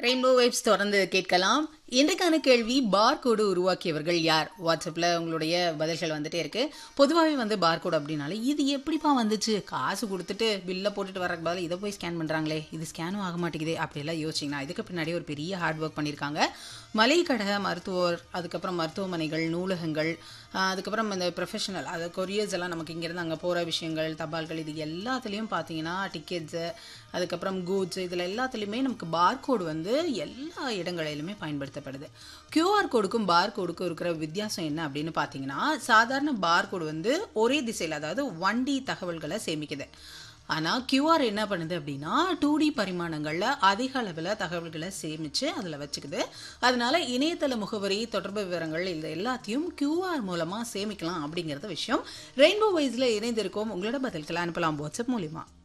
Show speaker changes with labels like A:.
A: rainbow vibes தொடர்ந்து கேட்கலாம் இன்றைக்கான கேள்வி பார்கோடு உருவாக்கியவர்கள் யார் வாட்ஸ்அப்பில் உங்களுடைய பதில்கள் வந்துட்டே இருக்கு பொதுவாகவே வந்து பார்கோடு அப்படின்னாலே இது எப்படிப்பா வந்துச்சு காசு கொடுத்துட்டு பில்லை போட்டுட்டு வரக்கு பதில் இதை போய் ஸ்கேன் பண்ணுறாங்களே இது ஸ்கேனும் ஆக மாட்டேங்குதே அப்படியெல்லாம் யோசிச்சிங்கன்னா இதுக்கு பின்னாடி ஒரு பெரிய ஹார்ட் ஒர்க் பண்ணியிருக்காங்க மளிகை கடை மருத்துவர் அதுக்கப்புறம் மருத்துவமனைகள் நூலகங்கள் ஆஹ் அதுக்கப்புறம் இந்த ப்ரொஃபஷனல் அது கொரியர்ஸ் எல்லாம் நமக்கு இங்கேருந்து அங்கே போகிற விஷயங்கள் தபால்கள் இது எல்லாத்துலேயும் பார்த்தீங்கன்னா டிக்கெட்ஸு அதுக்கப்புறம் கூட்ஸ் இதில் எல்லாத்துலேயுமே நமக்கு பார்கோடு வந்து எல்லா இடங்களிலுமே பயன்படுத்தப்படுது QR கோடுக்கும் பார் கோடுக்கும் இருக்கிற வித்தியாசம் என்ன அப்படின்னு பார்த்தீங்கன்னா சாதாரண பார்கோடு வந்து ஒரே திசையில் அதாவது ஒன் டி தகவல்களை சேமிக்குது ஆனால் QR என்ன பண்ணுது அப்படின்னா டூ டி பரிமாணங்களில் அதிக அளவில் தகவல்களை சேமித்து அதில் வச்சுக்குது அதனால இணையதள முகவரி தொடர்பு விவரங்கள் இது எல்லாத்தையும் QR மூலமாக சேமிக்கலாம் அப்படிங்கிறத விஷயம் ரெயின்போ வைஸில் இணைந்திருக்கோம் உங்களோட பதில்களை அனுப்பலாம் வாட்ஸ்அப் மூலிமா